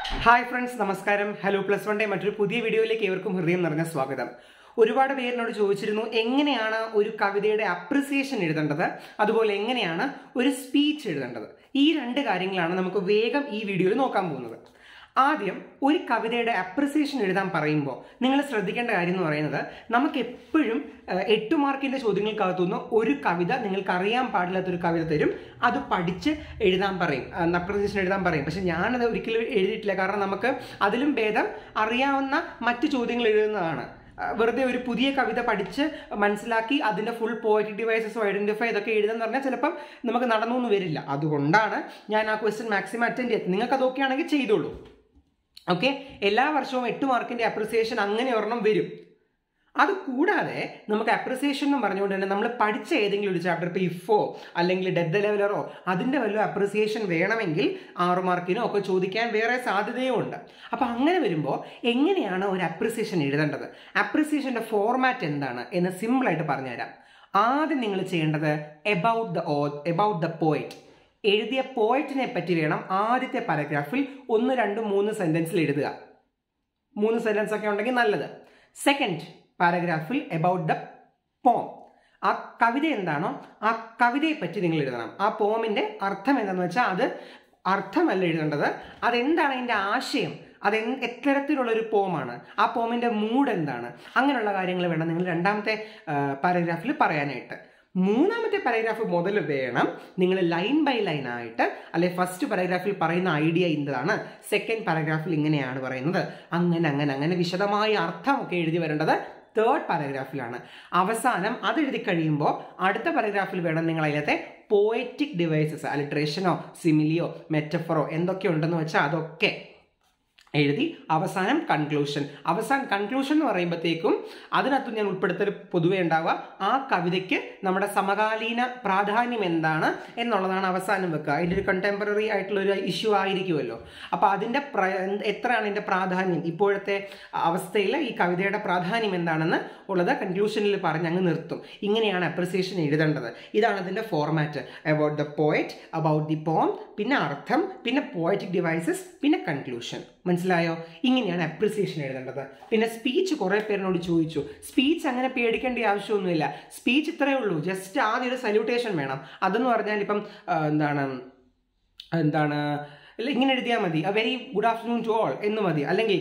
hi friends നമസ്കാരം hello plus one day മറ്റൊരു പുതിയ വീഡിയോയിലേക്ക് ഏവർക്കും ഹൃദയം നിറഞ്ഞ സ്വാഗതം ഒരുപാട് പേരിനോട് ചോദിച്ചിരുന്നു എങ്ങനെയാണ് ഒരു കവിതയുടെ അപ്രിസിയേഷൻ എഴുതേണ്ടത് അതുപോലെ എങ്ങനെയാണ് ഒരു സ്പീച്ച് എഴുതേണ്ടത് ഈ രണ്ട് കാര്യങ്ങളാണ് നമുക്ക് വേഗം ഈ വീഡിയോയിൽ നോക്കാൻ പോകുന്നത് ആദ്യം ഒരു കവിതയുടെ അപ്രിസിയേഷൻ എഴുതാൻ പറയുമ്പോൾ നിങ്ങൾ ശ്രദ്ധിക്കേണ്ട കാര്യം എന്ന് പറയുന്നത് നമുക്ക് എപ്പോഴും ഏഹ്, എട്ട് മാർക്കിന്റെ ചോദ്യങ്ങൾക്കകത്തുനിന്ന് ഒരു കവിത നിങ്ങൾക്ക് അറിയാൻ പാടില്ലാത്ത ഒരു കവിത തരും അത് പഠിച്ച് എഴുതാൻ പറയും അപ്രിസിയേഷൻ എഴുതാൻ പറയും പക്ഷെ ഞാനത് ഒരിക്കലും എഴുതിയിട്ടില്ല കാരണം നമുക്ക് അതിലും ഭേദം അറിയാവുന്ന മറ്റു ചോദ്യങ്ങൾ എഴുതുന്നതാണ് ആ, വെറുതെ ഒരു പുതിയ കവിത പഠിച്ച് മനസ്സിലാക്കി അതിന്റെ ഫുൾ പോയറ്റിക് ഡിവൈസസ് ഐഡന്റിഫൈ ഇതൊക്കെ എഴുതാന്ന് പറഞ്ഞാൽ ചിലപ്പം നമുക്ക് നടന്നു എന്ന് വരില്ല അതുകൊണ്ടാണ് ഞാൻ ആ ക്വസ്റ്റ്യൻ മാക്സിമം അറ്റൻഡ് ചെയ്തത് നിങ്ങൾക്ക് അതൊക്കെ ആണെങ്കിൽ ചെയ്തോളൂ ഓക്കെ എല്ലാ വർഷവും എട്ട് മാർക്കിന്റെ അപ്രിസിയേഷൻ അങ്ങനെ ഒരെണ്ണം വരും അത് കൂടാതെ നമുക്ക് അപ്രിസിയേഷൻ എന്ന് പറഞ്ഞുകൊണ്ട് തന്നെ നമ്മൾ പഠിച്ച ഏതെങ്കിലും ഒരു ചാപ്റ്റർ ഇപ്പോൾ ഇഫോ അല്ലെങ്കിൽ ഡെഡ് ലെവലറോ അതിൻ്റെ വല്ല അപ്രിസിയേഷൻ വേണമെങ്കിൽ ആറ് മാർക്കിനോ ഒക്കെ ചോദിക്കാൻ വേറെ സാധ്യതയും ഉണ്ട് അപ്പോൾ അങ്ങനെ വരുമ്പോൾ എങ്ങനെയാണ് ഒരു അപ്രിസിയേഷൻ എഴുതേണ്ടത് അപ്രിസിയേഷൻ്റെ ഫോർമാറ്റ് എന്താണ് എന്ന് സിമ്പിളായിട്ട് പറഞ്ഞുതരാം ആദ്യം നിങ്ങൾ ചെയ്യേണ്ടത് about the oh about the poet എഴുതിയ പോയിറ്റിനെ പറ്റി വേണം ആദ്യത്തെ പാരഗ്രാഫിൽ ഒന്ന് രണ്ട് മൂന്ന് സെന്റൻസിൽ എഴുതുക മൂന്ന് സെന്റൻസ് ഒക്കെ ഉണ്ടെങ്കിൽ നല്ലത് സെക്കൻഡ് പാരഗ്രാഫിൽ എബൌട്ട് ദ പോം ആ കവിത എന്താണോ ആ കവിതയെ പറ്റി നിങ്ങൾ എഴുതണം ആ പോമിന്റെ അർത്ഥം എന്താണെന്ന് വെച്ചാൽ അത് അർത്ഥമല്ല എഴുതേണ്ടത് അതെന്താണ് അതിന്റെ ആശയം അത് എന്ത് എത്തരത്തിലുള്ള ഒരു പോമാണ് ആ പോമിന്റെ മൂഡ് എന്താണ് അങ്ങനെയുള്ള കാര്യങ്ങൾ വേണം നിങ്ങൾ രണ്ടാമത്തെ പാരഗ്രാഫിൽ പറയാനായിട്ട് മൂന്നാമത്തെ പാരഗ്രാഫ് മുതൽ വേണം നിങ്ങൾ ലൈൻ ബൈ ലൈൻ ആയിട്ട് അല്ലെ ഫസ്റ്റ് പാരഗ്രാഫിൽ പറയുന്ന ഐഡിയ ഇന്നതാണ് സെക്കൻഡ് പാരഗ്രാഫിൽ ഇങ്ങനെയാണ് പറയുന്നത് അങ്ങനെ അങ്ങനെ അങ്ങനെ വിശദമായ അർത്ഥമൊക്കെ എഴുതി വരേണ്ടത് തേർഡ് പാരഗ്രാഫിലാണ് അവസാനം അത് എഴുതി കഴിയുമ്പോൾ അടുത്ത പാരഗ്രാഫിൽ വേണം നിങ്ങൾ അതിലത്തെ പോയറ്റിക് ഡിവൈസസ് അലിട്രേഷനോ സിമിലിയോ മെറ്റഫറോ എന്തൊക്കെ ഉണ്ടെന്ന് വെച്ചാൽ അതൊക്കെ എഴുതി അവസാനം കൺക്ലൂഷൻ അവസാനം കൺക്ലൂഷൻ എന്ന് പറയുമ്പോഴത്തേക്കും അതിനകത്ത് ഞാൻ ഉൾപ്പെടുത്തൽ പൊതുവെ ഉണ്ടാവുക ആ കവിതയ്ക്ക് നമ്മുടെ സമകാലീന പ്രാധാന്യം എന്താണ് എന്നുള്ളതാണ് അവസാനം വെക്കുക അതിൻ്റെ ഒരു കണ്ടംപററി ആയിട്ടുള്ള ഒരു ഇഷ്യൂ ആയിരിക്കുമല്ലോ അപ്പോൾ അതിൻ്റെ പ്ര എത്രയാണ് അതിൻ്റെ പ്രാധാന്യം ഇപ്പോഴത്തെ അവസ്ഥയിൽ ഈ കവിതയുടെ പ്രാധാന്യം എന്താണെന്ന് ഉള്ളത് കൺക്ലൂഷനിൽ പറഞ്ഞ് അങ്ങ് നിർത്തും ഇങ്ങനെയാണ് അപ്രിസിയേഷൻ എഴുതേണ്ടത് ഇതാണ് അതിൻ്റെ format about the poet about the poem പിന്നെ അർത്ഥം പിന്നെ പോയറ്റിക് ഡിവൈസസ് പിന്നെ കൺക്ലൂഷൻ മനസ്സിലായോ ഇങ്ങനെയാണ് അപ്രിസിയേഷൻ എഴുതേണ്ടത് പിന്നെ സ്പീച്ച് കുറേ പേരിനോട് ചോദിച്ചു സ്പീച്ച് അങ്ങനെ പേടിക്കേണ്ട ആവശ്യമൊന്നുമില്ല സ്പീച്ച് ഇത്രയേ ഉള്ളൂ ജസ്റ്റ് ആദ്യം ഒരു സല്യൂട്ടേഷൻ വേണം അതെന്ന് പറഞ്ഞാൽ ഇപ്പം ആ, എന്താണ് എന്താണ് അല്ല ഇങ്ങനെ എഴുതിയാൽ മതി a very good afternoon to all എന്ന് മതി അല്ലെങ്കിൽ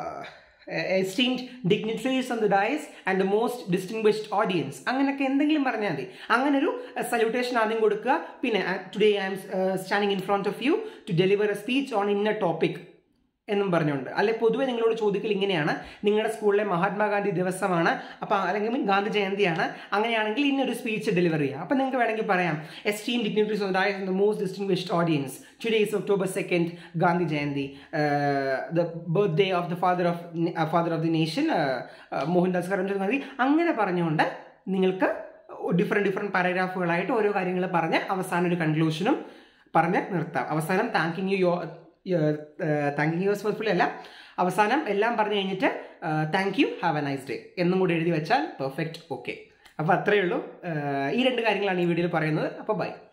esteemed dignitaries on the dais and the most distinguished audience അങ്ങനെയൊക്കെ എന്തെങ്കിലും പറഞ്ഞാൽ മതി അങ്ങനെ ഒരു സല്യൂട്ടേഷൻ ആദ്യം കൊടുക്കുക പിന്നെ today I'm standing in front of you to deliver a speech on ഇന്ന ടോപ്പിക് എന്നും പറഞ്ഞുകൊണ്ട് അല്ലെ പൊതുവെ നിങ്ങളോട് ചോദിക്കൽ ഇങ്ങനെയാണ് നിങ്ങളുടെ സ്കൂളിലെ മഹാത്മാഗാന്ധി ദിവസമാണ് അപ്പം അല്ലെങ്കിൽ ഗാന്ധി ജയന്തിയാണ് അങ്ങനെയാണെങ്കിൽ ഇന്നൊരു സ്പീച്ച് ഡെലിവർ ചെയ്യുക അപ്പം നിങ്ങൾക്ക് വേണമെങ്കിൽ പറയാം esteem dignitaries of the most distinguished audience today is October second Gandhi Jayanti the birthday of the father of father of the nation Mohandas Karamchand Gandhi അങ്ങനെ പറഞ്ഞുകൊണ്ട് നിങ്ങൾക്ക് ഡിഫറെൻറ്റ് ഡിഫറെൻറ്റ് പാരഗ്രാഫുകളായിട്ട് ഓരോ കാര്യങ്ങൾ പറഞ്ഞ് അവസാനം ഒരു കൺക്ലൂഷനും പറഞ്ഞ് നിർത്താം അവസാനം താങ്കിങ് യു താങ്കിങ് യു ഫോർഫുള്ളി അല്ല അവസാനം എല്ലാം പറഞ്ഞു കഴിഞ്ഞിട്ട് thank you have a nice day എന്നും കൂടി എഴുതി വെച്ചാൽ പെർഫെക്റ്റ് ഓക്കെ അപ്പോൾ അത്രയേ ഉള്ളൂ ഏഹ് ഈ രണ്ട് കാര്യങ്ങളാണ് ഈ വീഡിയോയിൽ പറയുന്നത് അപ്പോൾ ബൈ